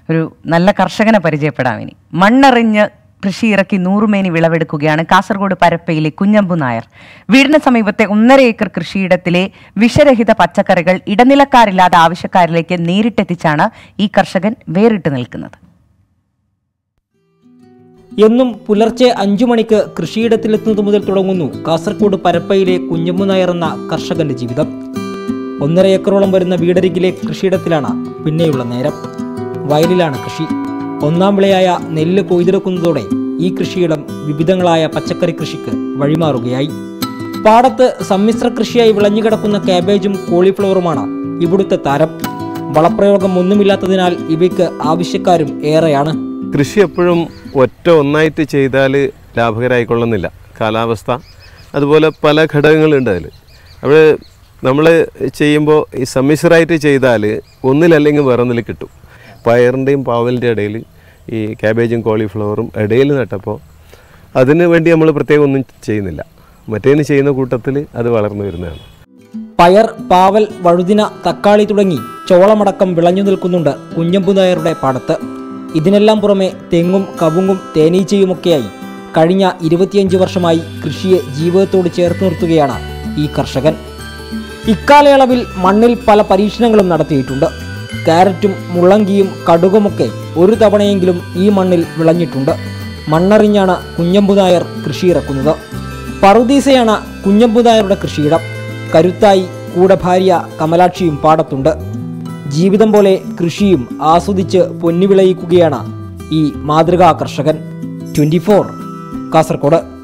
ഒരു നല്ല കർഷകനെ പരിചയപ്പെടാം ഇനി മണ്ണറിഞ്ഞ് കൃഷി ഇറക്കി നൂറുമേനി വിളവെടുക്കുകയാണ് കാസർഗോഡ് പരപ്പയിലെ കുഞ്ഞമ്പു നായർ വീടിന് സമീപത്തെ ഒന്നര ഏക്കർ കൃഷിയിടത്തിലെ വിഷരഹിത പച്ചക്കറികൾ ഇടനിലക്കാരില്ലാതെ ആവശ്യക്കാരിലേക്ക് നേരിട്ടെത്തിച്ചാണ് ഈ കർഷകൻ വേറിട്ട് നിൽക്കുന്നത് എന്നും പുലർച്ചെ അഞ്ചു മണിക്ക് കൃഷിയിടത്തിലെത്തുന്നത് മുതൽ തുടങ്ങുന്നു കാസർഗോഡ് പരപ്പയിലെ കുഞ്ഞമ്മു നായർ എന്ന കർഷകന്റെ ജീവിതം ഒന്നര ഏക്കറോളം വരുന്ന വീടരികിലെ കൃഷിയിടത്തിലാണ് പിന്നെയുള്ള നേരം വയലിലാണ് കൃഷി ഒന്നാം വിളയായ നെല്ല് കൊയ്തെടുക്കുന്നതോടെ ഈ കൃഷിയിടം വിവിധങ്ങളായ പച്ചക്കറി കൃഷിക്ക് വഴിമാറുകയായി പാടത്ത് സമ്മിശ്ര കൃഷിയായി വിളഞ്ഞുകിടക്കുന്ന കാബേജും കോളിഫ്ലവറുമാണ് ഇവിടുത്തെ താരം വളപ്രയോഗം ഒന്നുമില്ലാത്തതിനാൽ ഇവയ്ക്ക് ആവശ്യക്കാരും ഏറെയാണ് കൃഷി എപ്പോഴും ഒറ്റ ഒന്നായിട്ട് ചെയ്താൽ ലാഭകരമായിക്കൊള്ളുന്നില്ല കാലാവസ്ഥ അതുപോലെ പല ഘടകങ്ങളുണ്ട് അതിൽ അപ്പോൾ നമ്മൾ ചെയ്യുമ്പോൾ ഈ സമ്മിശ്രമായിട്ട് ചെയ്താൽ ഒന്നിലല്ലെങ്കിൽ വേറൊന്നിൽ കിട്ടും പയറിൻ്റെയും പാവലിൻ്റെ ഇടയിൽ ഈ ക്യാബേജും കോളിഫ്ലവറും ഇടയിൽ നട്ടപ്പോൾ അതിന് വേണ്ടി നമ്മൾ പ്രത്യേകം ഒന്നും ചെയ്യുന്നില്ല മറ്റേന്ന് ചെയ്യുന്ന കൂട്ടത്തിൽ അത് വളർന്നു വരുന്നതാണ് പയർ പാവൽ വഴുതിന തക്കാളി തുടങ്ങി ചോളമടക്കം വിളഞ്ഞു നിൽക്കുന്നുണ്ട് കുഞ്ഞമ്പു നായരുടെ പാടത്ത് ഇതിനെല്ലാം പുറമെ തെങ്ങും കവുങ്ങും തേനീച്ചയുമൊക്കെയായി കഴിഞ്ഞ ഇരുപത്തിയഞ്ച് വർഷമായി കൃഷിയെ ജീവിതത്തോട് ചേർത്ത് നിർത്തുകയാണ് ഈ കർഷകൻ ഇക്കാലയളവിൽ മണ്ണിൽ പല പരീക്ഷണങ്ങളും നടത്തിയിട്ടുണ്ട് കാരറ്റും മുള്ളങ്കിയും കടുകുമൊക്കെ ഒരു തവണയെങ്കിലും ഈ മണ്ണിൽ വിളഞ്ഞിട്ടുണ്ട് മണ്ണറിഞ്ഞാണ് കുഞ്ഞമ്പു നായർ കൃഷി ഇറക്കുന്നത് പറുദീസയാണ് കുഞ്ഞമ്പു നായരുടെ കൃഷിയിടം കരുത്തായി കൂടെ ഭാര്യ കമലാക്ഷിയും പാടത്തുണ്ട് ജീവിതം പോലെ കൃഷിയും ആസ്വദിച്ച് പൊന്നുവിളയിക്കുകയാണ് ഈ മാതൃകാ കർഷകൻ ട്വൻറ്റി കാസർഗോഡ്